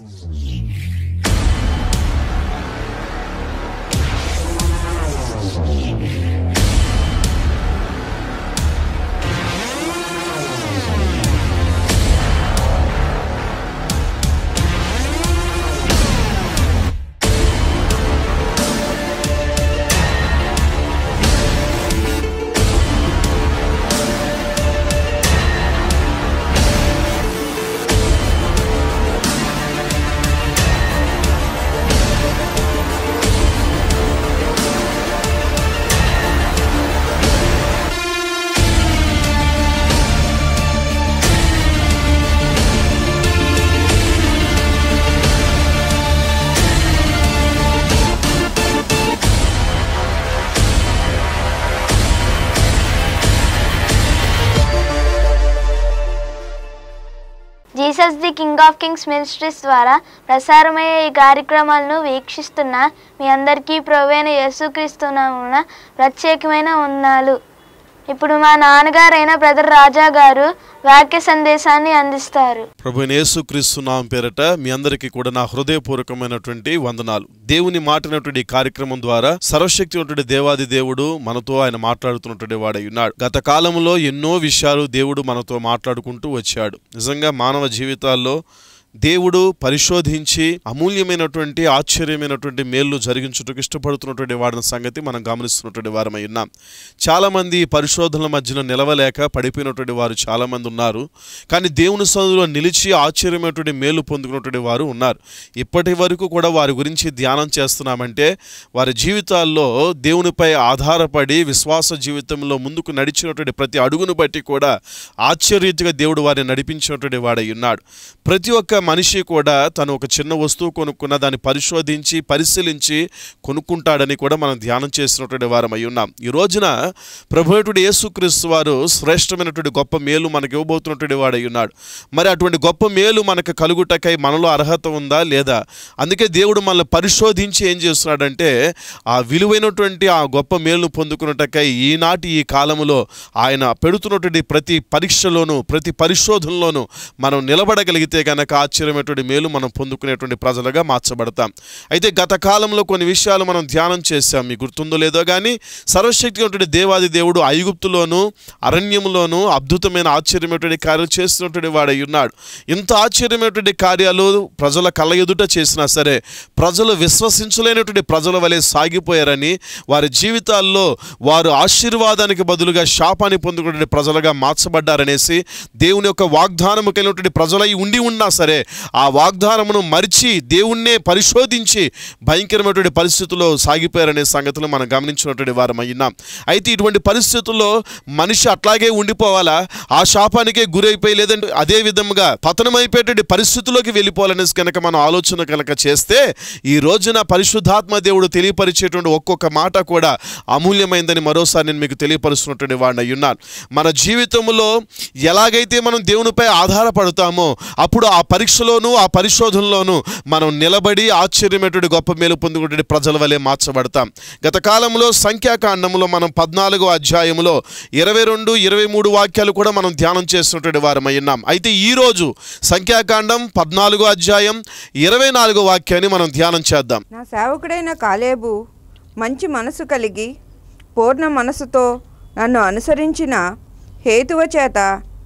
Jesus the King of Kings Ministries ద్వారా ప్రసారమయ్యే ఈ కార్యక్రమాలను వీక్షిస్తున్న మీ అందరికీ ప్రొవైన యేసుక్రీస్తునామున ప్రత్యేకమైన వందనాలు ఇప్పుడు మా నాన్నగారైన బ్రదర్ రాజా గారు వాక్య సందేశాన్ని అందిస్తారు ప్రభు యేసుక్రీస్తు నామం పేరట మీ అందరికీ కూడా నా హృదయపూర్వకమైనటువంటి వందనాలు దేవుని మాటినటువంటి ఈ కార్యక్రమం ద్వారా సర్వశక్తి ఉన్నటువంటి దేవాది దేవుడు మనతో ఆయన మాట్లాడుతున్నటువంటి వాడై ఉన్నాడు గత కాలంలో ఎన్నో విషయాలు దేవుడు మనతో మాట్లాడుకుంటూ వచ్చాడు నిజంగా మానవ జీవితాల్లో దేవుడు పరిశోధించి అమూల్యమైనటువంటి ఆశ్చర్యమైనటువంటి మేలు జరిగించుటకు ఇష్టపడుతున్నటువంటి వాడిన సంగతి మనం గమనిస్తున్నటువంటి వారమై ఉన్నాం చాలామంది ఈ పరిశోధనల మధ్యన నిలవలేక పడిపోయినటువంటి వారు చాలామంది ఉన్నారు కానీ దేవుని సదులో నిలిచి ఆశ్చర్యమైనటువంటి మేలు పొందుకున్నటువంటి వారు ఉన్నారు ఇప్పటి వరకు కూడా వారి గురించి ధ్యానం చేస్తున్నామంటే వారి జీవితాల్లో దేవునిపై ఆధారపడి విశ్వాస జీవితంలో ముందుకు నడిచినటువంటి ప్రతి అడుగును బట్టి కూడా ఆశ్చర్యతగా దేవుడు వారిని నడిపించినటువంటి వాడై ఉన్నాడు ప్రతి ఒక్క మనిషి కూడా తను ఒక చిన్న వస్తువు కొనుక్కున్న దాన్ని పరిశోధించి పరిశీలించి కొనుక్కుంటాడని కూడా మనం ధ్యానం చేసినటువంటి వారం అయి ఉన్నాం ఈ రోజున ప్రభుత్వ యేసుక్రీస్తు వారు శ్రేష్టమైనటువంటి గొప్ప మేలు మనకి ఇవ్వబోతున్నటువంటి వాడై ఉన్నాడు మరి అటువంటి గొప్ప మేలు మనకు కలుగుటకై మనలో అర్హత ఉందా లేదా అందుకే దేవుడు మనల్ని పరిశోధించి ఏం చేస్తున్నాడంటే ఆ విలువైనటువంటి ఆ గొప్ప మేలును పొందుకున్నటకై ఈనాటి ఈ కాలములో ఆయన పెడుతున్నటువంటి ప్రతి పరీక్షలోనూ ప్రతి పరిశోధనలోనూ మనం నిలబడగలిగితే కనుక ఆశ్చర్యమైనటువంటి మేలు మనం పొందుకునేటువంటి ప్రజలుగా మార్చబడతాం అయితే గత కాలంలో కొన్ని విషయాలు మనం ధ్యానం చేశాం మీకు గుర్తుందో లేదో కానీ సర్వశక్తిగా దేవాది దేవుడు ఐగుప్తులోను అరణ్యములోను అద్భుతమైన ఆశ్చర్యమైనటువంటి కార్యాలు చేస్తున్నటువంటి వాడై ఉన్నాడు ఇంత ఆశ్చర్యమైనటువంటి కార్యాలు ప్రజల కళ్ళ ఎదుట చేసినా సరే ప్రజలు విశ్వసించలేనటువంటి ప్రజల వలె సాగిపోయారని వారి జీవితాల్లో వారు ఆశీర్వాదానికి బదులుగా శాపాన్ని పొందుకునే ప్రజలుగా మార్చబడ్డారనేసి దేవుని యొక్క వాగ్దానము కలిగినటువంటి ప్రజలై ఉండి ఉన్నా సరే ఆ వాగ్దానమును మరిచి దేవుణ్ణే పరిశోధించి భయంకరమైనటువంటి పరిస్థితుల్లో సాగిపోయారనే సంగతులు మనం గమనించినటువంటి వారం అయినాం అయితే ఇటువంటి పరిస్థితుల్లో మనిషి అట్లాగే ఉండిపోవాలా ఆ శాపానికే గురైపోయి లేదంటే అదే విధంగా పతనమైపోయేటువంటి పరిస్థితుల్లోకి వెళ్ళిపోవాలనేసి కనుక మనం ఆలోచన కనుక చేస్తే ఈ రోజున పరిశుద్ధాత్మ దేవుడు తెలియపరిచేటువంటి ఒక్కొక్క మాట కూడా అమూల్యమైందని మరోసారి నేను మీకు తెలియపరుస్తున్నటువంటి వాడిని అయి ఉన్నాను మన జీవితంలో ఎలాగైతే మనం దేవునిపై ఆధారపడతామో అప్పుడు ఆ పరీక్షలోనూ ఆ పరిశోధనలోనూ మనం నిలబడి ఆశ్చర్యమైనటువంటి గొప్ప మేలు పొందుకునే ప్రజల వలె మార్చబడతాం గత కాలంలో సంఖ్యాకాండంలో మనం పద్నాలుగో అధ్యాయంలో ఇరవై రెండు ఇరవై మూడు వాక్యాలు కూడా మనం ధ్యానం చేస్తున్నటువంటి వారమై ఉన్నాం అయితే ఈరోజు సంఖ్యాకాండం పద్నాలుగో అధ్యాయం ఇరవై నాలుగో వాక్యాన్ని మనం ధ్యానం చేద్దాం నా సేవకుడైన కాలేబు మంచి మనసు కలిగి పూర్ణ మనసుతో నన్ను అనుసరించిన హేతువ చేత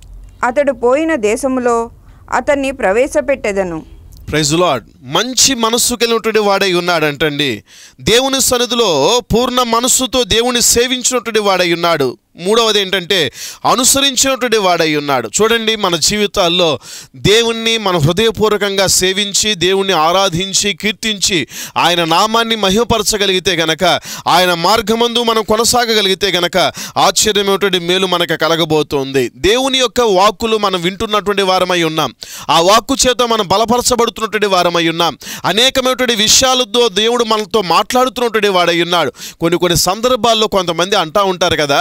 అతడు పోయిన దేశములో అతన్ని ప్రవేశపెట్టెదను ప్రైజ్ లాడ్ మంచి మనస్సు కలిగినటువంటి వాడై ఉన్నాడంటండి దేవుని సన్నిధిలో పూర్ణ మనస్సుతో దేవుని సేవించినటువంటి వాడై ఉన్నాడు మూడవది ఏంటంటే అనుసరించినటువంటి వాడై ఉన్నాడు చూడండి మన జీవితాల్లో దేవుణ్ణి మన హృదయపూర్వకంగా సేవించి దేవుణ్ణి ఆరాధించి కీర్తించి ఆయన నామాన్ని మహిమపరచగలిగితే గనక ఆయన మార్గమందు మనం కొనసాగగలిగితే గనక ఆశ్చర్యమైనటువంటి మేలు మనకు కలగబోతోంది దేవుని యొక్క వాక్కులు మనం వింటున్నటువంటి వారమై ఉన్నాం ఆ వాక్కు చేత మనం బలపరచబడుతున్నటువంటి వారమై ఉన్నాం అనేకమైనటువంటి విషయాలతో దేవుడు మనతో మాట్లాడుతున్నటువంటి వాడై ఉన్నాడు కొన్ని కొన్ని సందర్భాల్లో కొంతమంది అంటా ఉంటారు కదా ఇదిగో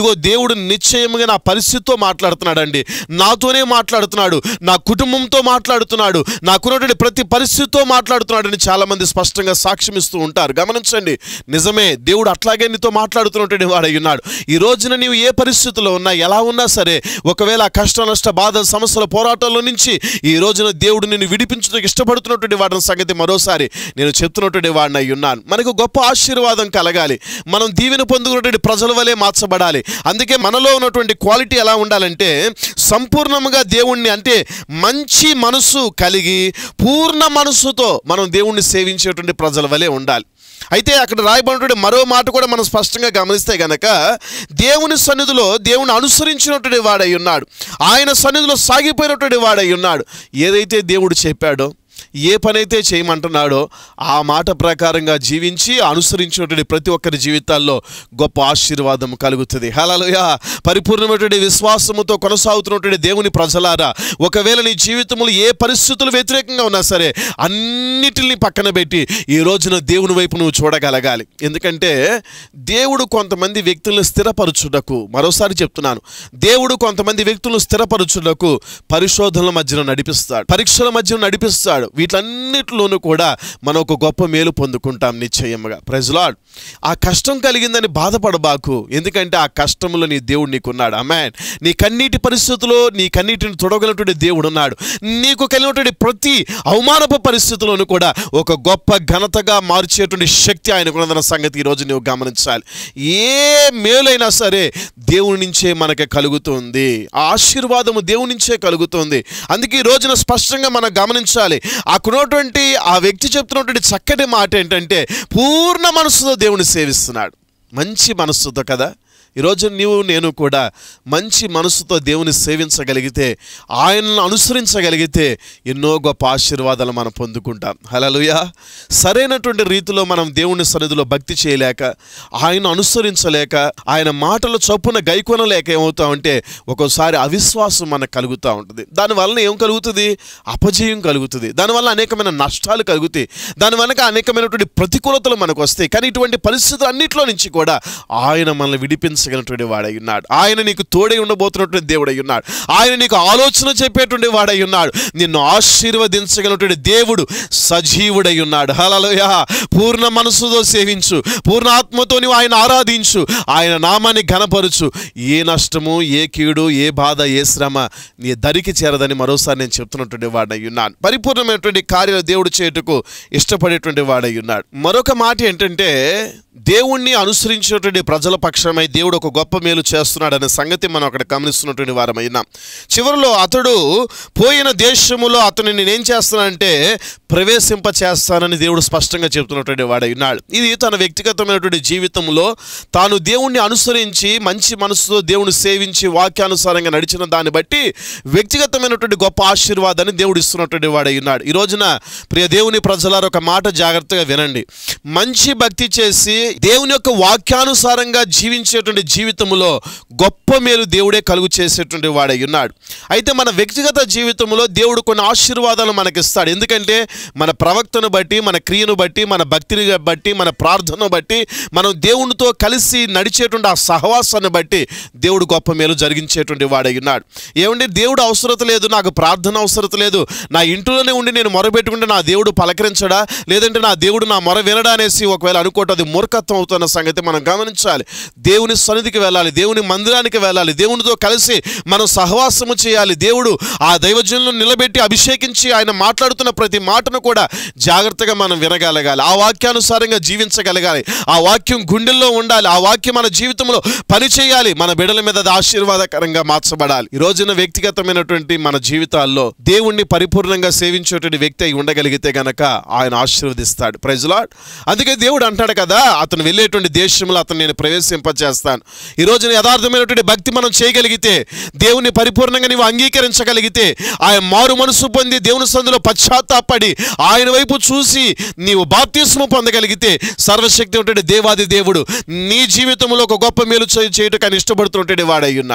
ఇదిగో దేవుడు నిశ్చయముగా నా పరిస్థితితో మాట్లాడుతున్నాడండి నాతోనే మాట్లాడుతున్నాడు నా కుటుంబంతో మాట్లాడుతున్నాడు నాకున్నటువంటి ప్రతి పరిస్థితితో మాట్లాడుతున్నాడని చాలామంది స్పష్టంగా సాక్ష్యం ఇస్తూ ఉంటారు గమనించండి నిజమే దేవుడు అట్లాగే నీతో మాట్లాడుతున్నటువంటి వాడై ఉన్నాడు ఈ రోజున నీవు ఏ పరిస్థితుల్లో ఉన్నా ఎలా ఉన్నా సరే ఒకవేళ ఆ కష్ట నష్ట బాధ సమస్యల పోరాటాల్లో నుంచి ఈ రోజున దేవుడు నిన్ను విడిపించడానికి ఇష్టపడుతున్నటువంటి వాడిన సంగతి మరోసారి నేను చెప్తున్నటువంటి వాడిని అయి ఉన్నాను మనకు గొప్ప ఆశీర్వాదం కలగాలి మనం దీవెన పొందుకున్నటువంటి ప్రజల వలె మార్చబడాలి అందుకే మనలో ఉన్నటువంటి క్వాలిటీ ఎలా ఉండాలంటే సంపూర్ణంగా దేవుణ్ణి అంటే మంచి మనసు కలిగి పూర్ణ మనస్సుతో మనం దేవుణ్ణి సేవించేటువంటి ప్రజల వలె ఉండాలి అయితే అక్కడ రాయబడినటువంటి మరో మాట కూడా మనం స్పష్టంగా గమనిస్తే గనక దేవుని సన్నిధిలో దేవుని అనుసరించినటువంటి వాడై ఉన్నాడు ఆయన సన్నిధిలో సాగిపోయినటువంటి వాడై ఉన్నాడు ఏదైతే దేవుడు చెప్పాడో ఏ పనైతే చేయమంటున్నాడో ఆ మాట ప్రకారంగా జీవించి అనుసరించినటువంటి ప్రతి ఒక్కరి జీవితాల్లో గొప్ప ఆశీర్వాదం కలుగుతుంది హలలుయ పరిపూర్ణమైనటువంటి విశ్వాసముతో కొనసాగుతున్నటువంటి దేవుని ప్రజలారా ఒకవేళ నీ జీవితంలో ఏ పరిస్థితులు వ్యతిరేకంగా ఉన్నా సరే అన్నిటిని పక్కన పెట్టి ఈ రోజున దేవుని వైపు నువ్వు చూడగలగాలి ఎందుకంటే దేవుడు కొంతమంది వ్యక్తులను స్థిరపరచుటకు మరోసారి చెప్తున్నాను దేవుడు కొంతమంది వ్యక్తులను స్థిరపరచుటకు పరిశోధనల మధ్యన నడిపిస్తాడు పరీక్షల మధ్యన నడిపిస్తాడు వీటన్నిటిలోనూ కూడా మనం ఒక గొప్ప మేలు పొందుకుంటాం నిశ్చయముగా ప్రజలాడ్ ఆ కష్టం కలిగిందని బాధపడబాకు ఎందుకంటే ఆ కష్టంలో నీ దేవుడు నీకున్నాడు అమ్మాన్ నీ కన్నీటి పరిస్థితుల్లో నీ కన్నీటిని తొడగలటువంటి దేవుడు ఉన్నాడు నీకు కలిగినటువంటి ప్రతి అవమానపు పరిస్థితుల్లోనూ కూడా ఒక గొప్ప ఘనతగా మార్చేటువంటి శక్తి ఆయనకున్నదన్న సంగతి ఈరోజు నువ్వు గమనించాలి ఏ మేలైనా సరే దేవుని నుంచే మనకి కలుగుతుంది ఆ ఆశీర్వాదము దేవుని నుంచే కలుగుతుంది అందుకే ఈ రోజున స్పష్టంగా మనం గమనించాలి అక్కడున్నటువంటి ఆ వ్యక్తి చెప్తున్నటువంటి చక్కటి మాట ఏంటంటే పూర్ణ మనస్సుతో దేవుని సేవిస్తున్నాడు మంచి మనస్సుతో కదా ఈరోజు నీవు నేను కూడా మంచి మనసుతో దేవుని సేవించగలిగితే ఆయనను అనుసరించగలిగితే ఎన్నో గొప్ప ఆశీర్వాదాలు మనం పొందుకుంటాం హలలుయ సరైనటువంటి రీతిలో మనం దేవుని సన్నిధిలో భక్తి చేయలేక ఆయన అనుసరించలేక ఆయన మాటల చొప్పున గైకొనలేక ఏమవుతామంటే ఒక్కోసారి అవిశ్వాసం మనకు కలుగుతూ ఉంటుంది దానివల్ల ఏం కలుగుతుంది అపజయం కలుగుతుంది దానివల్ల అనేకమైన నష్టాలు కలుగుతాయి దానివల్ల అనేకమైనటువంటి ప్రతికూలతలు మనకు వస్తాయి కానీ ఇటువంటి పరిస్థితులు అన్నింటిలో నుంచి కూడా ఆయన మనల్ని విడిపించగలిగినటువంటి వాడై ఉన్నాడు ఆయన నీకు తోడై ఉండబోతున్నటువంటి దేవుడై ఉన్నాడు ఆయన నీకు ఆలోచన చెప్పేటువంటి వాడై ఉన్నాడు నిన్ను ఆశీర్వదించగలిగినటువంటి దేవుడు సజీవుడై ఉన్నాడు హలలోయ పూర్ణ మనసుతో సేవించు పూర్ణ ఆత్మతో నీవు ఆయన ఆరాధించు ఆయన నామాన్ని ఘనపరుచు ఏ నష్టము ఏ కీడు ఏ బాధ ఏ శ్రమ నీ దరికి చేరదని మరోసారి నేను చెప్తున్నటువంటి వాడై ఉన్నాను పరిపూర్ణమైనటువంటి కార్యాలు దేవుడు చేయుటకు ఇష్టపడేటువంటి వాడై ఉన్నాడు మరొక మాట ఏంటంటే దేవుణ్ణి అనుసరించినటువంటి ప్రజల పక్షమై దేవుడు ఒక గొప్ప మేలు చేస్తున్నాడనే సంగతి మనం అక్కడ గమనిస్తున్నటువంటి వారమైనాం చివరిలో అతడు పోయిన దేశములో అతను నేనేం చేస్తానంటే ప్రవేశింప చేస్తానని దేవుడు స్పష్టంగా చెప్తున్నటువంటి వాడై ఉన్నాడు ఇది తన వ్యక్తిగతమైనటువంటి జీవితంలో తాను దేవుణ్ణి అనుసరించి మంచి మనసుతో దేవుని సేవించి వాక్యానుసారంగా నడిచిన దాన్ని బట్టి వ్యక్తిగతమైనటువంటి గొప్ప ఆశీర్వాదాన్ని దేవుడు ఇస్తున్నటువంటి వాడై ఉన్నాడు ఈ రోజున ప్రియ దేవుని ప్రజలారు ఒక మాట జాగ్రత్తగా వినండి మంచి భక్తి చేసి దేవుని యొక్క వాక్యానుసారంగా జీవించేటువంటి జీవితంలో గొప్ప మేలు దేవుడే కలుగు చేసేటువంటి వాడై ఉన్నాడు అయితే మన వ్యక్తిగత జీవితంలో దేవుడు కొన్ని ఆశీర్వాదాలు మనకిస్తాడు ఎందుకంటే మన ప్రవక్తను బట్టి మన క్రియను బట్టి మన భక్తిని బట్టి మన ప్రార్థనను బట్టి మనం దేవునితో కలిసి నడిచేటువంటి ఆ సహవాసాన్ని బట్టి దేవుడు గొప్ప మేలు జరిగించేటువంటి వాడై ఉన్నాడు ఏమంటే దేవుడు అవసరత లేదు నాకు ప్రార్థన అవసరత లేదు నా ఇంట్లోనే ఉండి నేను మొరబెట్టుకుంటే నా దేవుడు పలకరించడా లేదంటే నా దేవుడు నా మొర వినడా అనేసి ఒకవేళ అనుకోవటం అది మూర్ఖత్వం అవుతున్న సంగతి మనం గమనించాలి దేవుని సన్నిధికి వెళ్ళాలి దేవుని మందిరానికి వెళ్ళాలి దేవునితో కలిసి మనం సహవాసము చేయాలి దేవుడు ఆ దైవజనులను నిలబెట్టి అభిషేకించి ఆయన మాట్లాడుతున్న ప్రతి మాటను కూడా జాగ్రత్తగా మనం వినగలగాలి ఆ వాక్యానుసారంగా జీవించగలగాలి ఆ వాక్యం గుండెల్లో ఉండాలి ఆ వాక్యం మన జీవితంలో పని చేయాలి మన బిడల మీద అది ఆశీర్వాదకరంగా మార్చబడాలి ఈ రోజున వ్యక్తిగతమైనటువంటి మన జీవితాల్లో దేవుణ్ణి పరిపూర్ణంగా సేవించేటువంటి వ్యక్తి అయి ఉండగలిగితే గనక ఆయన ఆశీర్వదిస్తాడు ప్రజలాడ్ అందుకే దేవుడు అంటాడు కదా అతను వెళ్ళేటువంటి దేశంలో అతను నేను ప్రవేశింపచేస్తాను ఈ రోజున యథార్థమైనటువంటి భక్తి మనం చేయగలిగితే దేవుని పరిపూర్ణంగా నీవు అంగీకరించగలిగితే ఆయన మారు మనసు పొంది దేవుని సందులో పశ్చాత్తాపడి ఆయన వైపు చూసి నీవు బాప్తిస్ము పొందగలిగితే సర్వశక్తి ఉంటే దేవాది దేవుడు నీ జీవితంలో ఒక గొప్ప మేలు చేయ- చేయుటకు ఆయన ఇష్టపడుతున్నటువంటి వాడై ఉన్నాడు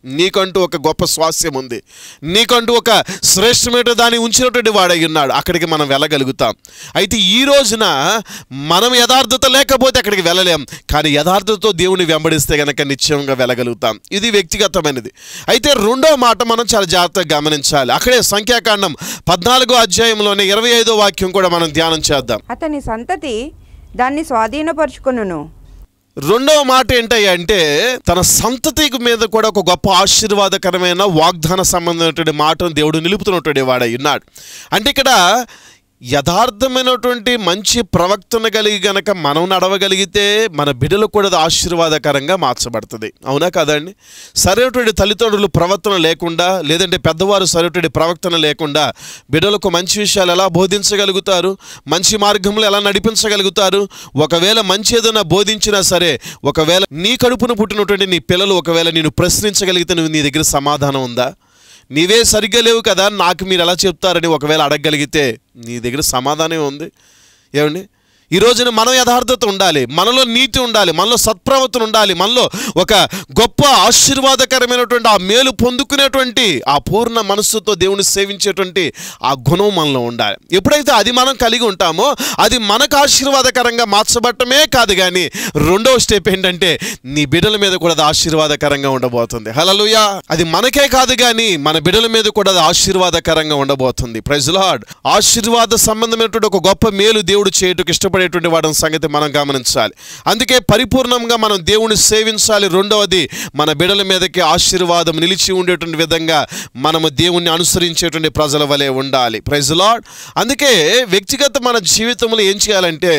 నీకంటూ ఒక గొప్ప స్వాస్థ్యం ఉంది నీకంటూ ఒక శ్రేష్టమైన దాన్ని ఉంచినటువంటి వాడై ఉన్నాడు అక్కడికి మనం వెళ్ళగలుగుతాం అయితే ఈ రోజున మనం యథార్థత లేకపోతే అక్కడికి వెళ్ళలేం కానీ యథార్థతతో దేవుని వెంబడిస్తే గనక నిశ్చయంగా వెళ్ళగలుగుతాం ఇది వ్యక్తిగతమైనది అయితే రెండో మాట మనం చాలా జాగ్రత్తగా గమనించాలి అక్కడే సంఖ్యాకాండం పద్నాలుగో అధ్యాయంలోనే ఇరవై ఐదో వాక్యం కూడా మనం ధ్యానం చేద్దాం అతని సంతతి దాన్ని స్వాధీనపరుచుకొనును రెండవ మాట ఏంటంటే తన సంతతి మీద కూడా ఒక గొప్ప ఆశీర్వాదకరమైన వాగ్దాన సంబంధమైనటువంటి మాటను దేవుడు నిలుపుతున్నటువంటి వాడై ఉన్నాడు అంటే ఇక్కడ యథార్థమైనటువంటి మంచి ప్రవక్తన కలిగి గనక మనం నడవగలిగితే మన బిడ్డలకు కూడా అది ఆశీర్వాదకరంగా మార్చబడుతుంది అవునా కదండి సరైనటువంటి తల్లిదండ్రులు ప్రవర్తన లేకుండా లేదంటే పెద్దవారు సరైనటువంటి ప్రవర్తన లేకుండా బిడ్డలకు మంచి విషయాలు ఎలా బోధించగలుగుతారు మంచి మార్గంలో ఎలా నడిపించగలుగుతారు ఒకవేళ మంచి ఏదైనా బోధించినా సరే ఒకవేళ నీ కడుపున పుట్టినటువంటి నీ పిల్లలు ఒకవేళ నేను ప్రశ్నించగలిగితే నువ్వు నీ దగ్గర సమాధానం ఉందా నీవే సరిగ్గా లేవు కదా నాకు మీరు ఎలా చెప్తారని ఒకవేళ అడగగలిగితే నీ దగ్గర సమాధానం ఉంది ఏమండి ఈ రోజున మనం యథార్థత ఉండాలి మనలో నీతి ఉండాలి మనలో సత్ప్రవర్తన ఉండాలి మనలో ఒక గొప్ప ఆశీర్వాదకరమైనటువంటి ఆ మేలు పొందుకునేటువంటి ఆ పూర్ణ మనస్సుతో దేవుని సేవించేటువంటి ఆ గుణం మనలో ఉండాలి ఎప్పుడైతే అది మనం కలిగి ఉంటామో అది మనకు ఆశీర్వాదకరంగా మార్చబట్టమే కాదు కానీ రెండవ స్టెప్ ఏంటంటే నీ బిడ్డల మీద కూడా అది ఆశీర్వాదకరంగా ఉండబోతుంది హలలుయా అది మనకే కాదు కానీ మన బిడ్డల మీద కూడా అది ఆశీర్వాదకరంగా ఉండబోతుంది ప్రజలాడ్ ఆశీర్వాద సంబంధమైనటువంటి ఒక గొప్ప మేలు దేవుడు చేయుటకు ఇష్టపడేటువంటి వాడి సంగతి మనం గమనించాలి అందుకే పరిపూర్ణంగా మనం దేవుని సేవించాలి రెండవది మన బిడల మీదకి ఆశీర్వాదం నిలిచి ఉండేటువంటి విధంగా మనము దేవుణ్ణి అనుసరించేటువంటి ప్రజల వలె ఉండాలి ప్రైజలాడ్ అందుకే వ్యక్తిగత మన జీవితంలో ఏం చేయాలంటే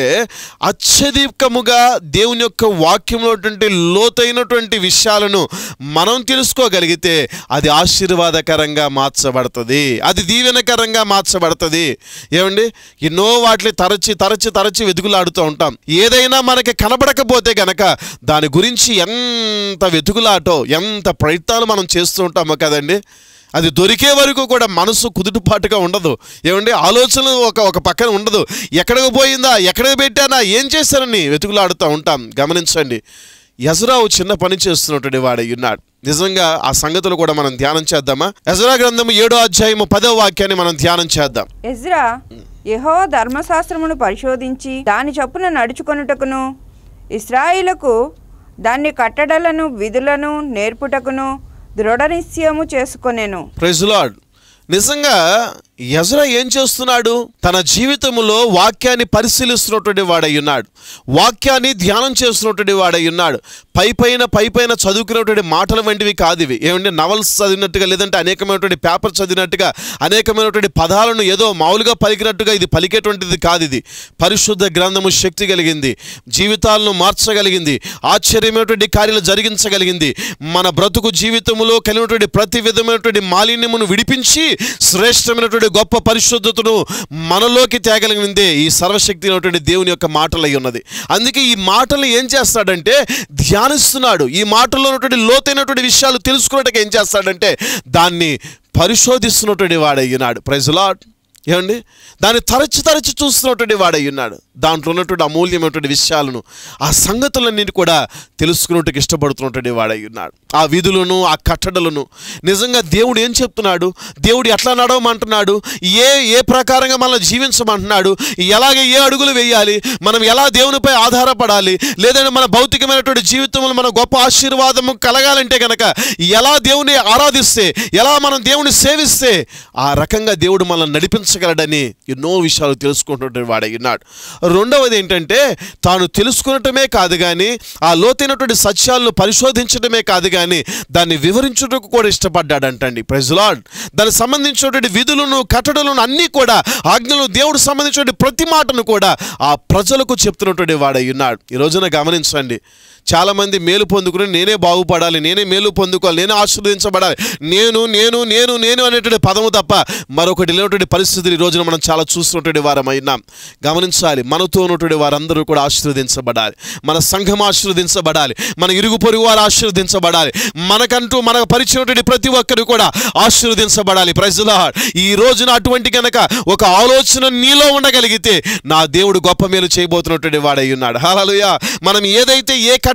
అత్యధికముగా దేవుని యొక్క వాక్యంలో ఉన్నటువంటి లోతైనటువంటి విషయాలను మనం తెలుసుకోగలిగితే అది ఆశీర్వాదకరంగా మార్చబడుతుంది అది దీవెనకరంగా మార్చబడుతుంది ఏమండి ఎన్నో వాటిని తరచి తరచి తరచి వెతుకులాడుతూ ఉంటాం ఏదైనా మనకి కనబడకపోతే గనక దాని గురించి ఎంత వెతుకులాటో ఎంత ప్రయత్నాలు మనం చేస్తూ ఉంటామో కదండి అది దొరికే వరకు కూడా మనసు కుదుటపాటుగా ఉండదు ఏమండి ఆలోచన ఒక ఒక పక్కన ఉండదు ఎక్కడికి పోయిందా ఎక్కడికి పెట్టానా ఏం చేశానని వెతుకులాడుతూ ఉంటాం గమనించండి యజరావు చిన్న పని చేస్తున్నటువంటి వాడై ఉన్నాడు నిజంగా ఆ సంగతులు కూడా మనం ధ్యానం చేద్దామా యజరా గ్రంథం ఏడో అధ్యాయము పదో వాక్యాన్ని మనం ధ్యానం చేద్దాం ఎజ్రా యెహోవా ధర్మశాస్త్రమును పరిశోధించి దాని చొప్పున నడుచుకొనుటకును ఇస్రాయిలకు దాన్ని కట్టడలను విధులను నేర్పుటకును దృఢ నిశ్చయము చేసుకొనెను ప్రైజ్ లార్డ్ నిజంగా యజర ఏం చేస్తున్నాడు తన జీవితంలో వాక్యాన్ని పరిశీలిస్తున్నటువంటి వాడై ఉన్నాడు వాక్యాన్ని ధ్యానం చేస్తున్నటువంటి వాడై ఉన్నాడు పై పైన పై పైన చదువుకున్నటువంటి మాటల వంటివి కాదు ఇవి ఏమంటే నవల్స్ చదివినట్టుగా లేదంటే అనేకమైనటువంటి పేపర్ చదివినట్టుగా అనేకమైనటువంటి పదాలను ఏదో మామూలుగా పలికినట్టుగా ఇది పలికేటువంటిది కాదు ఇది పరిశుద్ధ గ్రంథము శక్తి కలిగింది జీవితాలను మార్చగలిగింది ఆశ్చర్యమైనటువంటి కార్యాలు జరిగించగలిగింది మన బ్రతుకు జీవితంలో కలిగినటువంటి ప్రతి విధమైనటువంటి మాలిన్యమును విడిపించి శ్రేష్టమైనటువంటి గొప్ప పరిశుద్ధతను మనలోకి తేగలిగిందే ఈ సర్వశక్తి అయినటువంటి దేవుని యొక్క మాటలై ఉన్నది అందుకే ఈ మాటలు ఏం చేస్తాడంటే ధ్యానిస్తున్నాడు ఈ మాటల్లో ఉన్నటువంటి లోతైనటువంటి విషయాలు తెలుసుకున్నట్టుగా ఏం చేస్తాడంటే దాన్ని పరిశోధిస్తున్నటువంటి వాడయ్యున్నాడు ప్రజలాట్ ఏమండి దాన్ని తరచి తరచి చూస్తున్నటువంటి వాడై ఉన్నాడు దాంట్లో ఉన్నటువంటి అమూల్యమైనటువంటి విషయాలను ఆ సంగతులన్నింటి కూడా తెలుసుకున్నట్టుకు ఇష్టపడుతున్నటువంటి వాడై ఉన్నాడు ఆ విధులను ఆ కట్టడలను నిజంగా దేవుడు ఏం చెప్తున్నాడు దేవుడు ఎట్లా నడవమంటున్నాడు ఏ ఏ ప్రకారంగా మనల్ని జీవించమంటున్నాడు ఎలాగ ఏ అడుగులు వేయాలి మనం ఎలా దేవునిపై ఆధారపడాలి లేదంటే మన భౌతికమైనటువంటి జీవితంలో మన గొప్ప ఆశీర్వాదము కలగాలంటే కనుక ఎలా దేవుని ఆరాధిస్తే ఎలా మనం దేవుని సేవిస్తే ఆ రకంగా దేవుడు మనల్ని నడిపించగలడని ఎన్నో విషయాలు తెలుసుకుంటున్నటువంటి వాడై ఉన్నాడు రెండవది ఏంటంటే తాను తెలుసుకునటమే కాదు కానీ ఆ లోతైనటువంటి సత్యాలను పరిశోధించడమే కాదు కానీ దాన్ని వివరించుటకు కూడా ఇష్టపడ్డాడంటండి ప్రజలాడ్ దానికి సంబంధించినటువంటి విధులను కట్టడలను అన్నీ కూడా ఆజ్ఞలు దేవుడు సంబంధించినటువంటి ప్రతి మాటను కూడా ఆ ప్రజలకు చెప్తున్నటువంటి వాడై ఉన్నాడు ఈ రోజున గమనించండి చాలామంది మేలు పొందుకుని నేనే బాగుపడాలి నేనే మేలు పొందుకోవాలి నేనే ఆశీర్వదించబడాలి నేను నేను నేను నేను అనేటువంటి పదము తప్ప మరొకటి లేనటువంటి పరిస్థితులు ఈ రోజున మనం చాలా చూస్తున్నటువంటి వారం అయినాం గమనించాలి మనతో ఉన్నటువంటి వారందరూ కూడా ఆశీర్వదించబడాలి మన సంఘం ఆశీర్వదించబడాలి మన ఇరుగు పొరుగు వారు ఆశీర్వదించబడాలి మనకంటూ మనకు పరిచినటువంటి ప్రతి ఒక్కరు కూడా ఆశీర్వదించబడాలి ప్రజల ఈ రోజున అటువంటి కనుక ఒక ఆలోచన నీలో ఉండగలిగితే నా దేవుడు గొప్ప మేలు చేయబోతున్నటువంటి వాడై ఉన్నాడు హాలలుయ మనం ఏదైతే ఏ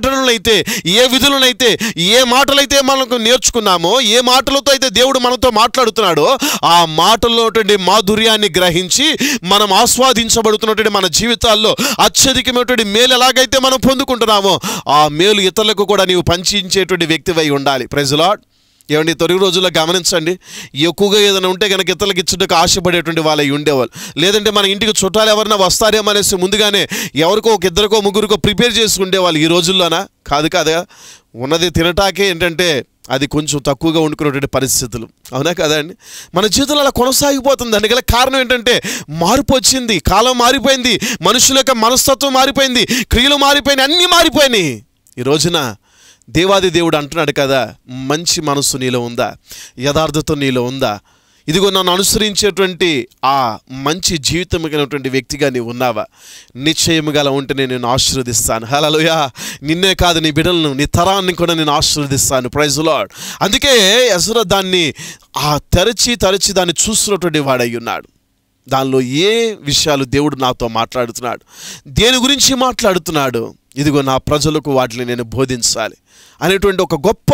ప్రకటనలైతే ఏ విధులనైతే ఏ మాటలైతే మనకు నేర్చుకున్నామో ఏ మాటలతో అయితే దేవుడు మనతో మాట్లాడుతున్నాడో ఆ మాటల్లోటువంటి మాధుర్యాన్ని గ్రహించి మనం ఆస్వాదించబడుతున్నటువంటి మన జీవితాల్లో అత్యధికమైనటువంటి మేలు ఎలాగైతే మనం పొందుకుంటున్నామో ఆ మేలు ఇతరులకు కూడా నీవు పంచించేటువంటి వ్యక్తివై ఉండాలి ప్రజలాడ్ ఏమండి తొలి రోజుల్లో గమనించండి ఎక్కువగా ఏదైనా ఉంటే కనుక ఇతరులకు ఇచ్చుటకు ఆశపడేటువంటి వాళ్ళు అయి ఉండేవాళ్ళు లేదంటే మన ఇంటికి చుట్టాలు ఎవరైనా వస్తారేమో అనేసి ముందుగానే ఎవరికో ఒక ఇద్దరికో ముగ్గురికో ప్రిపేర్ చేసుకుండేవాళ్ళు ఈ రోజుల్లోనా కాదు కాదా ఉన్నది తినటాకే ఏంటంటే అది కొంచెం తక్కువగా వండుకునేటువంటి పరిస్థితులు అవునా కదా అండి మన జీవితంలో అలా కొనసాగిపోతుంది దానికి గల కారణం ఏంటంటే మార్పు వచ్చింది కాలం మారిపోయింది మనుషుల యొక్క మనస్తత్వం మారిపోయింది క్రియలు మారిపోయినాయి అన్నీ మారిపోయినాయి ఈ రోజున దేవాది దేవుడు అంటున్నాడు కదా మంచి మనస్సు నీలో ఉందా యథార్థత నీలో ఉందా ఇదిగో నన్ను అనుసరించేటువంటి ఆ మంచి జీవితం కలిగినటువంటి వ్యక్తిగా నీవు ఉన్నావా నిశ్చయముగా అలా ఉంటే నేను ఆశీర్వదిస్తాను హలోయా నిన్నే కాదు నీ బిడ్డలను నీ తరాన్ని కూడా నేను ఆశీర్వదిస్తాను ప్రైజ్ లాడ్ అందుకే ఎసర దాన్ని ఆ తెరచి తరచి దాన్ని చూస్తున్నటువంటి వాడై ఉన్నాడు దానిలో ఏ విషయాలు దేవుడు నాతో మాట్లాడుతున్నాడు దేని గురించి మాట్లాడుతున్నాడు ఇదిగో నా ప్రజలకు వాటిని నేను బోధించాలి అనేటువంటి ఒక గొప్ప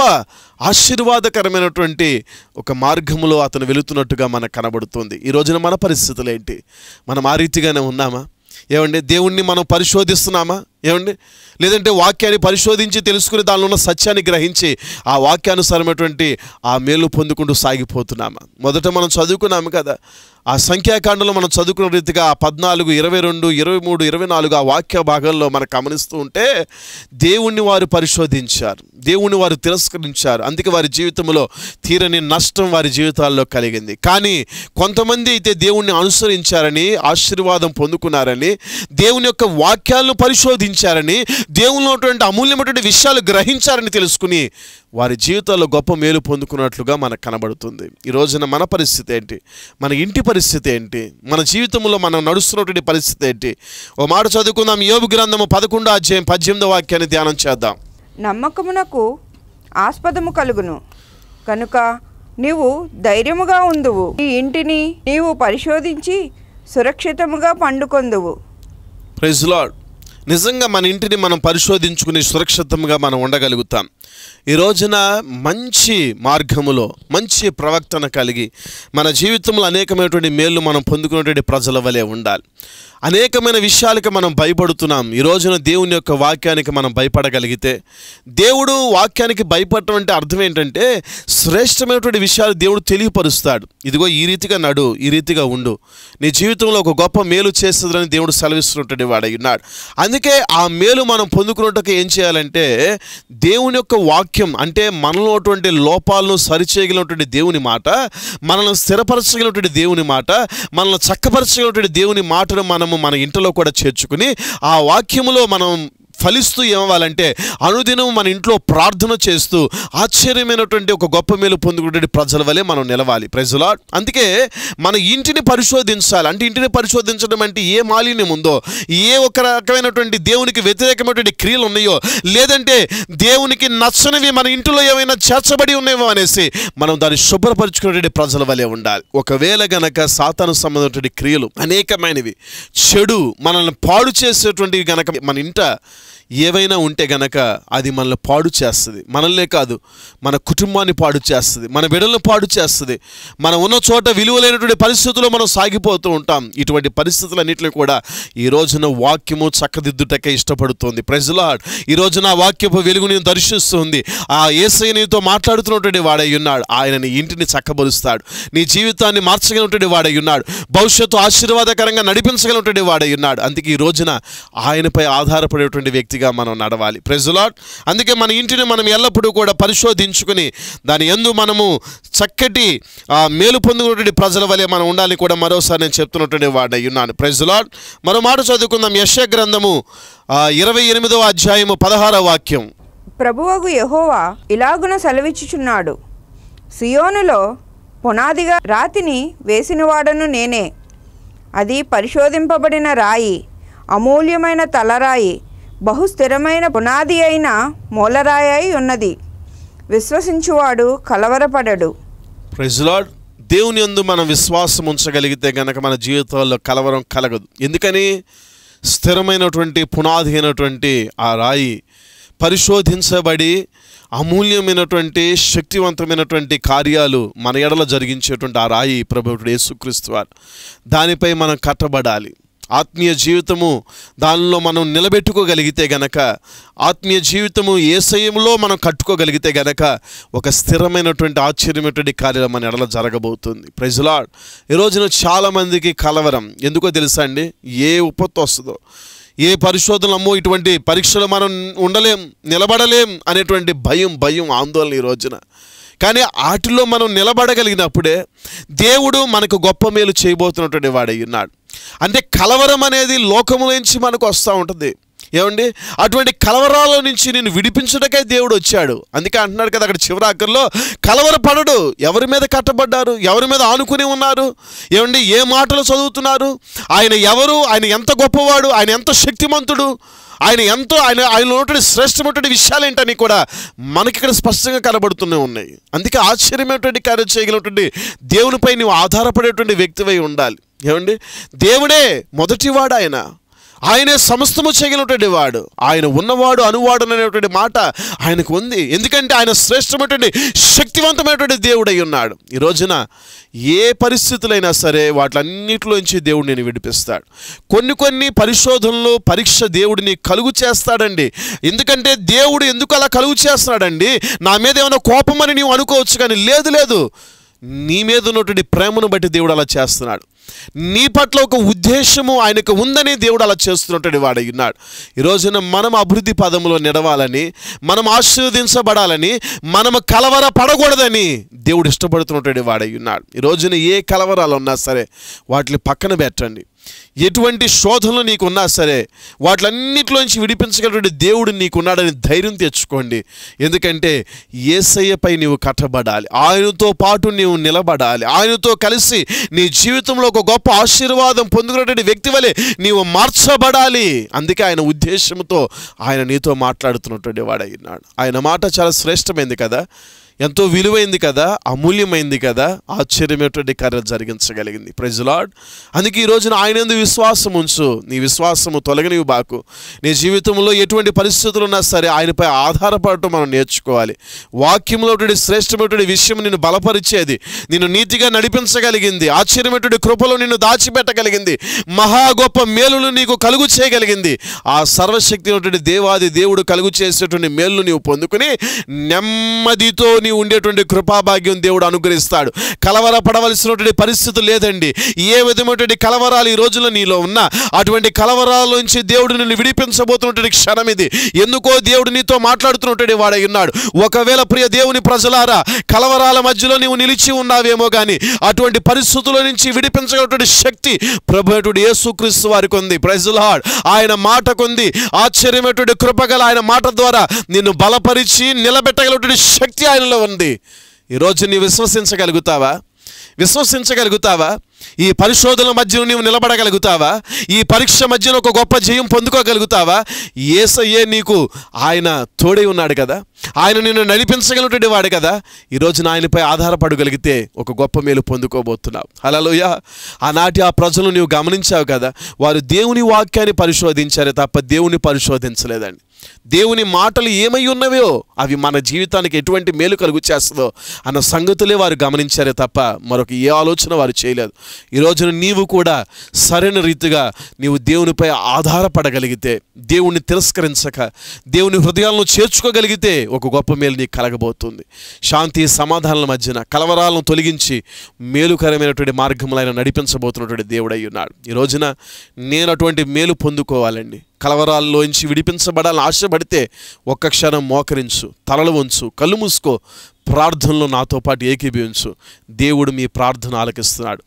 ఆశీర్వాదకరమైనటువంటి ఒక మార్గంలో అతను వెళుతున్నట్టుగా మనకు కనబడుతుంది ఈ రోజున మన పరిస్థితులు ఏంటి మనం ఆ రీతిగానే ఉన్నామా ఏమండి దేవుణ్ణి మనం పరిశోధిస్తున్నామా ఏమండి లేదంటే వాక్యాన్ని పరిశోధించి తెలుసుకుని దానిలో ఉన్న సత్యాన్ని గ్రహించి ఆ వాక్యానుసారమైనటువంటి ఆ మేలు పొందుకుంటూ సాగిపోతున్నామా మొదట మనం చదువుకున్నాము కదా ఆ సంఖ్యాకాండంలో మనం చదువుకున్న రీతిగా ఆ పద్నాలుగు ఇరవై రెండు ఇరవై మూడు ఇరవై నాలుగు ఆ వాక్య భాగంలో మనం గమనిస్తూ ఉంటే దేవుణ్ణి వారు పరిశోధించారు దేవుణ్ణి వారు తిరస్కరించారు అందుకే వారి జీవితంలో తీరని నష్టం వారి జీవితాల్లో కలిగింది కానీ కొంతమంది అయితే దేవుణ్ణి అనుసరించారని ఆశీర్వాదం పొందుకున్నారని దేవుని యొక్క వాక్యాలను పరిశోధించారని దేవునిలో ఉన్నటువంటి అమూల్యమైనటువంటి విషయాలు గ్రహించారని తెలుసుకుని వారి జీవితాల్లో గొప్ప మేలు పొందుకున్నట్లుగా మనకు కనబడుతుంది ఈ రోజున మన పరిస్థితి ఏంటి మన ఇంటి పరిస్థితి ఏంటి మన జీవితంలో మనం నడుస్తున్నటువంటి పరిస్థితి ఏంటి ఓ మాట చదువుకుందాం యోగు గ్రంథము పదకొండో అధ్యాయం పద్దెనిమిదో వాక్యాన్ని ధ్యానం చేద్దాం నమ్మకమునకు ఆస్పదము కలుగును కనుక నీవు ధైర్యముగా ఉందువు నీ ఇంటిని నీవు పరిశోధించి సురక్షితముగా పండుకొందువు ప్రైజ్ లాడ్ నిజంగా మన ఇంటిని మనం పరిశోధించుకుని సురక్షితంగా మనం ఉండగలుగుతాం ఈ రోజున మంచి మార్గములో మంచి ప్రవక్తన కలిగి మన జీవితంలో అనేకమైనటువంటి మేళ్ళు మనం పొందుకునేటువంటి ప్రజల వలె ఉండాలి అనేకమైన విషయాలకి మనం భయపడుతున్నాం ఈ రోజున దేవుని యొక్క వాక్యానికి మనం భయపడగలిగితే దేవుడు వాక్యానికి భయపడటం అంటే అర్థం ఏంటంటే శ్రేష్టమైనటువంటి విషయాలు దేవుడు తెలియపరుస్తాడు ఇదిగో ఈ రీతిగా నడు ఈ రీతిగా ఉండు నీ జీవితంలో ఒక గొప్ప మేలు చేస్తుందని దేవుడు సెలవిస్తున్నటువంటి వాడై ఉన్నాడు అందుకే ఆ మేలు మనం పొందుకున్నట్టుగా ఏం చేయాలంటే దేవుని యొక్క వాక్యం అంటే మనలో ఉన్నటువంటి లోపాలను సరిచేయగలిగినటువంటి దేవుని మాట మనల్ని స్థిరపరచగలిగినటువంటి దేవుని మాట మనల్ని చక్కపరచగలిగినటువంటి దేవుని మాటను మనము మన ఇంటిలో కూడా చేర్చుకుని ఆ వాక్యములో మనం ఫలిస్తూ ఏమవ్వాలంటే అనుదినం మన ఇంట్లో ప్రార్థన చేస్తూ ఆశ్చర్యమైనటువంటి ఒక గొప్ప మేలు పొందుకునే ప్రజల వలె మనం నిలవాలి ప్రజలా అందుకే మన ఇంటిని పరిశోధించాలి అంటే ఇంటిని పరిశోధించడం అంటే ఏ మాలిన్యం ఉందో ఏ ఒక రకమైనటువంటి దేవునికి వ్యతిరేకమైనటువంటి క్రియలు ఉన్నాయో లేదంటే దేవునికి నచ్చనివి మన ఇంటిలో ఏమైనా చేర్చబడి ఉన్నాయేమో అనేసి మనం దాన్ని శుభ్రపరచుకునేటువంటి ప్రజల వలె ఉండాలి ఒకవేళ గనక సాతాను సంబంధమైనటువంటి క్రియలు అనేకమైనవి చెడు మనల్ని పాడు చేసేటువంటివి గనక మన ఇంట ఏవైనా ఉంటే గనక అది మనల్ని పాడు చేస్తుంది మనల్నే కాదు మన కుటుంబాన్ని పాడు చేస్తుంది మన బిడ్డలను పాడు చేస్తుంది మనం ఉన్న చోట విలువలైనటువంటి పరిస్థితుల్లో మనం సాగిపోతూ ఉంటాం ఇటువంటి పరిస్థితులన్నింటినీ కూడా ఈ రోజున వాక్యము చక్కదిద్దుటకే ఇష్టపడుతుంది ప్రజల ఈ రోజున ఆ వాక్యపు వెలుగుని దర్శిస్తుంది ఆ ఏసై నీతో మాట్లాడుతున్నటువంటి వాడై ఉన్నాడు ఆయన నీ ఇంటిని చక్కబరుస్తాడు నీ జీవితాన్ని మార్చగలిగినటువంటి వాడై ఉన్నాడు భవిష్యత్తు ఆశీర్వాదకరంగా నడిపించగలిగినటువంటి వాడై ఉన్నాడు అందుకే ఈ రోజున ఆయనపై ఆధారపడేటువంటి వ్యక్తిగా మనం నడవాలి ప్రెజలాట్ అందుకే మన ఇంటిని మనం ఎల్లప్పుడూ కూడా పరిశోధించుకుని దాని ఎందు మనము చక్కటి ఆ, మేలు పొందుకున్నటువంటి ప్రజల వలె మనం ఉండాలి కూడా మరోసారి నేను చెప్తున్నటువంటి వాడై ఉన్నాను ప్రెజలాట్ మరో మాట చదువుకుందాం యశ గ్రంథము ఆ, ఇరవై ఎనిమిదవ అధ్యాయము పదహారవ వాక్యం ప్రభువగు యెహోవా ఇలాగున సెలవిచ్చుచున్నాడు సియోనులో పునాదిగా రాతిని వేసినవాడను నేనే అది పరిశోధింపబడిన రాయి అమూల్యమైన తలరాయి బహుస్థిరమైన పునాది అయిన మూలరాయి అయి ఉన్నది విశ్వసించువాడు కలవరపడడు ప్రెజ్లాడ్ దేవుని యందు మనం విశ్వాసం ఉంచగలిగితే గనక మన జీవితాల్లో కలవరం కలగదు ఎందుకని స్థిరమైనటువంటి పునాది అయినటువంటి ఆ రాయి పరిశోధించబడి అమూల్యమైనటువంటి శక్తివంతమైనటువంటి కార్యాలు మన ఎడల జరిగించేటువంటి ఆ రాయి ప్రభువుడు యేసుక్రీస్తు వారు దానిపై మనం కట్టబడాలి ఆత్మీయ జీవితము దానిలో మనం నిలబెట్టుకోగలిగితే గనక ఆత్మీయ జీవితము ఏ సమయంలో మనం కట్టుకోగలిగితే గనక ఒక స్థిరమైనటువంటి ఆశ్చర్యమైనటువంటి కార్యం మన ఎడల జరగబోతుంది ప్రజలాడ్ ఈ రోజున చాలామందికి కలవరం ఎందుకో తెలుసా అండి ఏ ఉపత్తు వస్తుందో ఏ పరిశోధనలు అమ్మో ఇటువంటి పరీక్షలు మనం ఉండలేం నిలబడలేం అనేటువంటి భయం భయం ఆందోళన ఈ రోజున కానీ వాటిలో మనం నిలబడగలిగినప్పుడే దేవుడు మనకు గొప్ప మేలు చేయబోతున్నటువంటి వాడై ఉన్నాడు అంటే కలవరం అనేది లోకములోంచి మనకు వస్తూ ఉంటుంది ఏమండి అటువంటి కలవరాల నుంచి నేను విడిపించడానికై దేవుడు వచ్చాడు అందుకే అంటున్నాడు కదా అక్కడ చివరి అక్కర్లో కలవరపడడు ఎవరి మీద కట్టబడ్డారు ఎవరి మీద ఆనుకుని ఉన్నారు ఏమండి ఏ మాటలు చదువుతున్నారు ఆయన ఎవరు ఆయన ఎంత గొప్పవాడు ఆయన ఎంత శక్తిమంతుడు ఆయన ఎంతో ఆయన ఆయన ఉన్నటువంటి శ్రేష్టమైనటువంటి విషయాలు ఏంటని కూడా మనకి ఇక్కడ స్పష్టంగా కనబడుతూనే ఉన్నాయి అందుకే ఆశ్చర్యమైనటువంటి కార్యం చేయగలిగినటువంటి దేవునిపై నువ్వు ఆధారపడేటువంటి వ్యక్తివై ఉండాలి ఏమండి దేవుడే మొదటివాడు ఆయన ఆయనే సమస్తము చేయగలిగినటువంటి వాడు ఆయన ఉన్నవాడు అనువాడు అనేటువంటి మాట ఆయనకు ఉంది ఎందుకంటే ఆయన శ్రేష్టమైనటువంటి శక్తివంతమైనటువంటి దేవుడై ఉన్నాడు ఈ రోజున ఏ పరిస్థితులైనా సరే వాటిలన్నిటిలోంచి దేవుడు నేను విడిపిస్తాడు కొన్ని కొన్ని పరిశోధనలు పరీక్ష దేవుడిని కలుగు చేస్తాడండి ఎందుకంటే దేవుడు ఎందుకు అలా కలుగు చేస్తున్నాడండి నా మీద ఏమైనా కోపం అని నీవు అనుకోవచ్చు కానీ లేదు లేదు నీ మీద ఉన్నటువంటి ప్రేమను బట్టి దేవుడు అలా చేస్తున్నాడు నీ పట్ల ఒక ఉద్దేశము ఆయనకు ఉందని దేవుడు అలా చేస్తున్నటువంటి వాడై ఉన్నాడు ఈ రోజున మనం అభివృద్ధి పదంలో నిడవాలని మనం ఆశీర్వదించబడాలని మనము కలవర పడకూడదని దేవుడు ఇష్టపడుతున్నటువంటి వాడై ఉన్నాడు ఈ రోజున ఏ కలవరాలు ఉన్నా సరే వాటిని పక్కన పెట్టండి ఎటువంటి శోధనలు నీకు ఉన్నా సరే వాటిలన్నిటిలోంచి విడిపించగలిగినటువంటి దేవుడు నీకున్నాడని ధైర్యం తెచ్చుకోండి ఎందుకంటే ఏసయ్యపై నీవు కట్టబడాలి ఆయనతో పాటు నీవు నిలబడాలి ఆయనతో కలిసి నీ జీవితంలో ఒక గొప్ప ఆశీర్వాదం పొందుకున్నటువంటి వ్యక్తి వలె నీవు మార్చబడాలి అందుకే ఆయన ఉద్దేశంతో ఆయన నీతో మాట్లాడుతున్నటువంటి వాడైనాడు ఆయన మాట చాలా శ్రేష్టమైంది కదా ఎంతో విలువైంది కదా అమూల్యమైంది కదా ఆశ్చర్యమైనటువంటి కార్యం జరిగించగలిగింది ప్రజలాడ్ అందుకే ఈ రోజున ఆయన ఎందు విశ్వాసం ఉంచు నీ విశ్వాసము తొలగనివి బాకు నీ జీవితంలో ఎటువంటి పరిస్థితులు ఉన్నా సరే ఆయనపై ఆధారపడటం మనం నేర్చుకోవాలి వాక్యంలో ఉన్నటువంటి శ్రేష్టమైనటువంటి విషయం నిన్ను బలపరిచేది నిన్ను నీతిగా నడిపించగలిగింది ఆశ్చర్యమైనటువంటి కృపలో నిన్ను దాచిపెట్టగలిగింది మహా గొప్ప మేలులు నీకు కలుగు చేయగలిగింది ఆ సర్వశక్తి ఉన్నటువంటి దేవాది దేవుడు కలుగు చేసేటువంటి మేలు నీవు పొందుకుని నెమ్మదితో నీవు ఉండేటువంటి కృపాభాగ్యం దేవుడు అనుగ్రహిస్తాడు కలవరపడవలసినటువంటి పరిస్థితి లేదండి ఏ విధమైనటువంటి కలవరాలు ఈ రోజుల్లో నీలో ఉన్నా అటువంటి కలవరాల నుంచి దేవుడు నిన్ను విడిపించబోతున్నటువంటి క్షణం ఇది ఎందుకో దేవుడు నీతో మాట్లాడుతున్నటువంటి వాడై ఉన్నాడు ఒకవేళ ప్రియ దేవుని ప్రజలారా కలవరాల మధ్యలో నీవు నిలిచి ఉన్నావేమో కానీ అటువంటి పరిస్థితుల నుంచి విడిపించగలటువంటి శక్తి ప్రభుత్వ యేసుక్రీస్తు వారికి ఉంది ప్రజలాడ్ ఆయన మాటకుంది ఆశ్చర్యమైనటువంటి కృపగల ఆయన మాట ద్వారా నిన్ను బలపరిచి నిలబెట్టగలటువంటి శక్తి ఆయనలో ఉంది ఈరోజు నీ విశ్వసించగలుగుతావా విశ్వసించగలుగుతావా ఈ పరిశోధనల మధ్య నీవు నిలబడగలుగుతావా ఈ పరీక్ష మధ్యన ఒక గొప్ప జయం పొందుకోగలుగుతావా ఏసయ్యే నీకు ఆయన తోడై ఉన్నాడు కదా ఆయన నిన్ను నడిపించగలిగినటువంటి వాడు కదా ఈరోజు ఆయనపై ఆధారపడగలిగితే ఒక గొప్ప మేలు పొందుకోబోతున్నావు హలోయ ఆనాటి ఆ ప్రజలు నీవు గమనించావు కదా వారు దేవుని వాక్యాన్ని పరిశోధించారే తప్ప దేవుని పరిశోధించలేదండి దేవుని మాటలు ఏమై ఉన్నవో అవి మన జీవితానికి ఎటువంటి మేలు కలుగు చేస్తుందో అన్న సంగతులే వారు గమనించారే తప్ప మరొక ఏ ఆలోచన వారు చేయలేదు ఈ రోజున నీవు కూడా సరైన రీతిగా నీవు దేవునిపై ఆధారపడగలిగితే దేవుణ్ణి తిరస్కరించక దేవుని హృదయాలను చేర్చుకోగలిగితే ఒక గొప్ప మేలు నీకు కలగబోతుంది శాంతి సమాధానాల మధ్యన కలవరాలను తొలగించి మేలుకరమైనటువంటి మార్గంలో ఆయన నడిపించబోతున్నటువంటి దేవుడై ఉన్నాడు ఈ రోజున నేను అటువంటి మేలు పొందుకోవాలండి కలవరాల్లోంచి విడిపించబడాలని ఆశపడితే ఒక్క క్షణం మోకరించు తలలు వంచు కళ్ళు మూసుకో ప్రార్థనలో నాతో పాటు ఏకీభవించు దేవుడు మీ ప్రార్థన ఆలకిస్తున్నాడు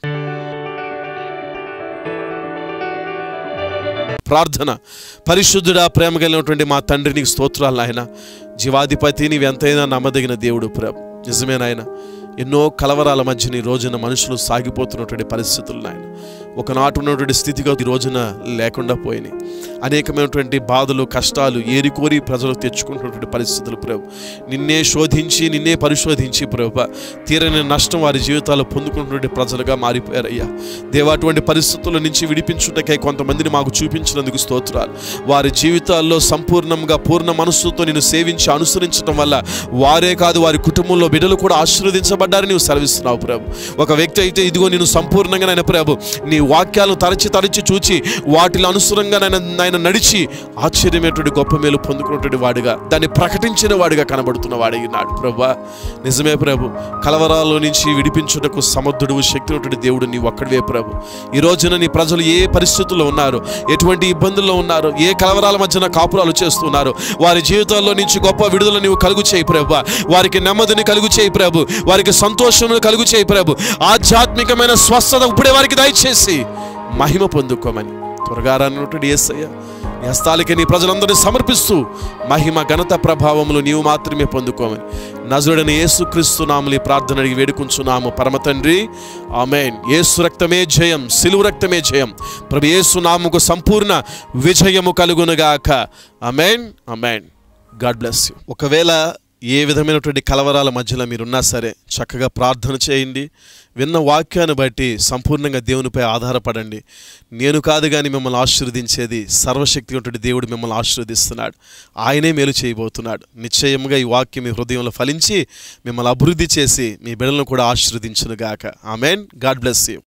ప్రార్థన పరిశుద్ధుడా ప్రేమ కలిగినటువంటి మా తండ్రి నీకు స్తోత్రాలు నాయన జీవాధిపతి నీవు ఎంతైనా నమ్మదగిన దేవుడు ప్రభు నిజమే నాయన ఎన్నో కలవరాల మధ్యన ఈ రోజున మనుషులు సాగిపోతున్నటువంటి పరిస్థితులు నాయన ఒకనాటి ఉన్నటువంటి స్థితిగా ఈ రోజున లేకుండా పోయినాయి అనేకమైనటువంటి బాధలు కష్టాలు ఏరికోరి ప్రజలు తెచ్చుకుంటున్నటువంటి పరిస్థితులు ప్రభు నిన్నే శోధించి నిన్నే పరిశోధించి ప్రభు తీరని నష్టం వారి జీవితాల్లో పొందుకుంటున్నటువంటి ప్రజలుగా మారిపోయారయ్యా దేవా అటువంటి పరిస్థితుల నుంచి విడిపించుటకై కొంతమందిని మాకు చూపించినందుకు స్తోత్రాలు వారి జీవితాల్లో సంపూర్ణంగా పూర్ణ మనస్సుతో నేను సేవించి అనుసరించడం వల్ల వారే కాదు వారి కుటుంబంలో బిడ్డలు కూడా ఆశీర్వదించబడ్డారని నీవు సెలవిస్తున్నావు ప్రభు ఒక వ్యక్తి అయితే ఇదిగో నేను సంపూర్ణంగా నాయన ప్రభు నీ వాక్యాలను తరచి తరచి చూచి వాటిలో అనుసరంగా నాయన నాయన నడిచి ఆశ్చర్యమైనటువంటి గొప్ప మేలు పొందుకున్నటువంటి వాడిగా దాన్ని ప్రకటించిన వాడిగా కనబడుతున్న వాడై ఉన్నాడు ప్రభు నిజమే ప్రభు కలవరాల్లో నుంచి విడిపించుటకు సమర్థుడు శక్తినటువంటి దేవుడు నీ ఒక్కడివే ప్రభు ఈ రోజున నీ ప్రజలు ఏ పరిస్థితుల్లో ఉన్నారు ఎటువంటి ఇబ్బందుల్లో ఉన్నారు ఏ కలవరాల మధ్యన కాపురాలు చేస్తున్నారు వారి జీవితాల్లో నుంచి గొప్ప విడుదల నీవు కలుగు చేయి ప్రభు వారికి నెమ్మదిని కలుగు చేయి ప్రభు వారికి సంతోషం కలుగు చేయి ప్రభు ఆధ్యాత్మికమైన స్వస్థత ఇప్పుడే వారికి దయచేసి మహిమ పొందుకోమని త్వరగా రానున్నటువంటి యేసయ్య నీ హస్తాలకి నీ ప్రజలందరినీ సమర్పిస్తూ మహిమ ఘనత ప్రభావములు నీవు మాత్రమే పొందుకోమని నజరుడని యేసుక్రీస్తు నాములు ఈ ప్రార్థన అడిగి వేడుకుంటున్నాము పరమ తండ్రి ఆమెన్ యేసు రక్తమే జయం సిలువు రక్తమే జయం ప్రభు యేసు నాముకు సంపూర్ణ విజయము కలుగునుగాక amen amen God bless you ఒకవేళ ఏ విధమైనటువంటి కలవరాల మధ్యలో మీరున్నా సరే చక్కగా ప్రార్థన చేయండి విన్న వాక్యాన్ని బట్టి సంపూర్ణంగా దేవునిపై ఆధారపడండి నేను కాదు కానీ మిమ్మల్ని ఆశీర్వదించేది సర్వశక్తి ఉన్నటువంటి దేవుడు మిమ్మల్ని ఆశీర్వదిస్తున్నాడు ఆయనే మేలు చేయబోతున్నాడు నిశ్చయముగా ఈ వాక్యం మీ హృదయంలో ఫలించి మిమ్మల్ని అభివృద్ధి చేసి మీ బిడ్డలను కూడా ఆశీర్వదించునుగాక ఆమెన్ గాడ్ బ్లెస్ యూ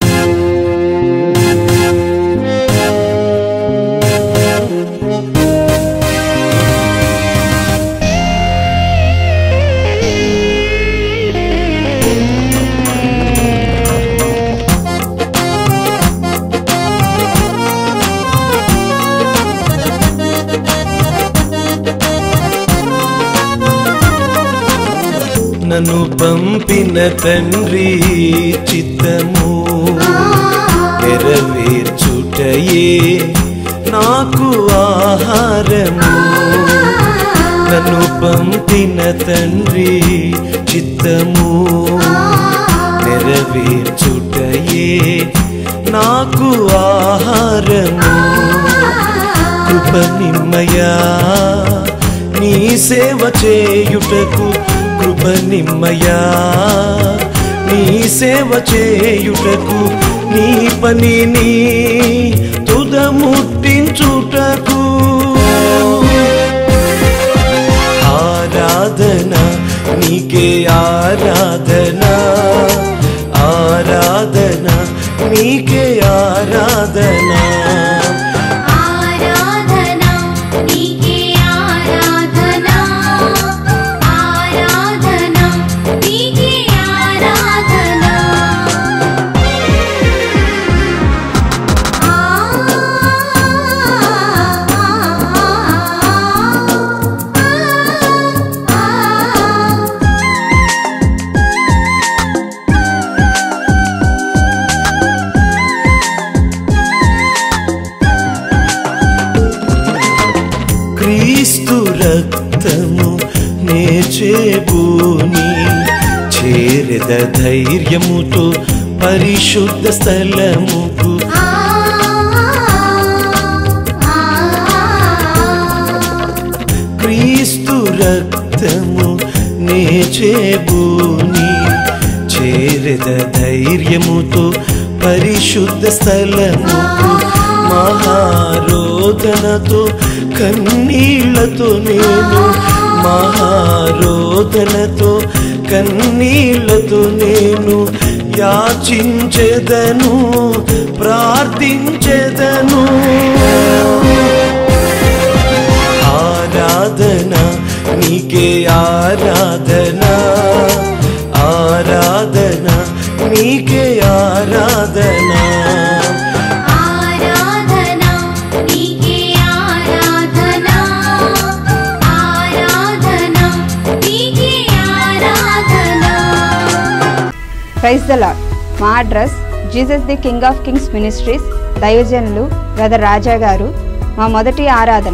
నన్ను పంపిన తండ్రి చిత్తము నెరవేర్చుటయే నాకు ఆహారము నన్ను పంపిన తండ్రి చిత్తము నెరవేర్చుటయే నాకు ఆహారము కృప నిమ్మయా నీ సేవ చేయుటకు కృప నిమ్మయా నీ సేవ చేయుటకు నీ పనిని తుదముట్టించుటకు ఆరాధన నీకే ఆరాధన ఆరాధన నీకే ఆరాధన ఆరాధనా నీకే ఆరాధనా ఆరాధనా నీకే ఆరాధనా ఆ క్రీస్తు రక్తము నే చేబూని చేరద ధైర్యముతో పరిశుద్ధ స్థలముకు క్రీస్తు రక్తము నే చేబూని చేరద ధైర్యముతో పరిశుద్ధ స్థలముకు మహారోదనతో కన్నీళ్లతో నేను మహారోదనతో కన్నీళ్లతో నేను యాచించెదను ప్రార్థించెదను ఆరాధన నీకే ఆరాధన ఆరాధన నీకే ఆరాధన ఆరాధనా నీకే ఆరాధనా ఆరాధనా నీకే ఆరాధనా ప్రైజ్ ద లాడ్ మా address Jesus the King of Kings Ministries దైవజనులు బ్రదర్ రాజా గారు మా మొదటి ఆరాధన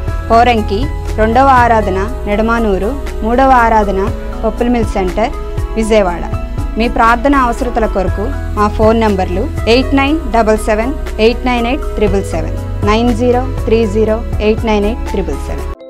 పోరంకి రెండవ ఆరాధన నెడమానూరు మూడవ ఆరాధన పప్పుల మిల్ సెంటర్ విజయవాడ మీ ప్రార్థన అవసరతల కొరకు మా ఫోన్ నంబర్లు eight nine double seven eight nine eight triple seven nine zero three zero eight nine eight triple seven